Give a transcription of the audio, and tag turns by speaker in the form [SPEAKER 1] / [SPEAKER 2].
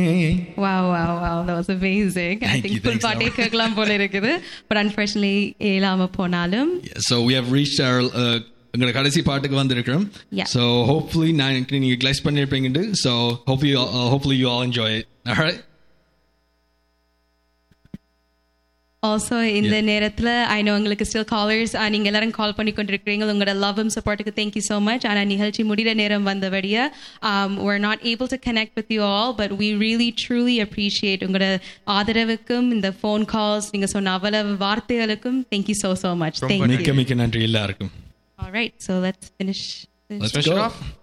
[SPEAKER 1] Wow, wow, wow. That was amazing. I
[SPEAKER 2] Thank
[SPEAKER 1] think
[SPEAKER 2] you,
[SPEAKER 1] full
[SPEAKER 2] thanks,
[SPEAKER 1] பாட்டே
[SPEAKER 2] Laura.
[SPEAKER 1] கேட்கலாம் போல இருக்குது but unfortunately இயலாம போனாலும்
[SPEAKER 2] So we have reached our uh, எங்களோட கடைசி பாட்டுக்கு வந்திருக்கிறோம்
[SPEAKER 1] Yeah.
[SPEAKER 2] So hopefully நான் எனக்கு நீங்க கிளைஸ் பண்ணிருப்பீங்க So hopefully you all- uh, hopefully you all enjoy it. All right.
[SPEAKER 1] Also இந்த நேரத்துல ஐ நோ உங்களுக்கு ஸ்டில் காலர்ஸ் நீங்க எல்லாரும் கால் பண்ணி கொண்டிருக்கிறீங்க உங்களோட லவ்வும் சப்போர்ட்டுக்கு தேங்க்யூ ஸோ மச் ஆனா நிகழ்ச்சி முடிகிற நேரம் வந்தபடியா we're not able to connect with you all but we really truly appreciate உங்களோட ஆதரவுக்கும் இந்த ஃபோன் கால்ஸ் நீங்க சொன்ன அவ்வளவு வார்த்தைகளுக்கும் தேங்க்யூ ஸோ ஸோ மச்
[SPEAKER 2] மிக்க
[SPEAKER 1] தேங்க்யூ
[SPEAKER 2] மிக்க நன்றி எல்லாருக்கும்
[SPEAKER 1] All right, so let's finish. this.
[SPEAKER 2] Let's
[SPEAKER 3] Finish it
[SPEAKER 2] go.
[SPEAKER 3] off.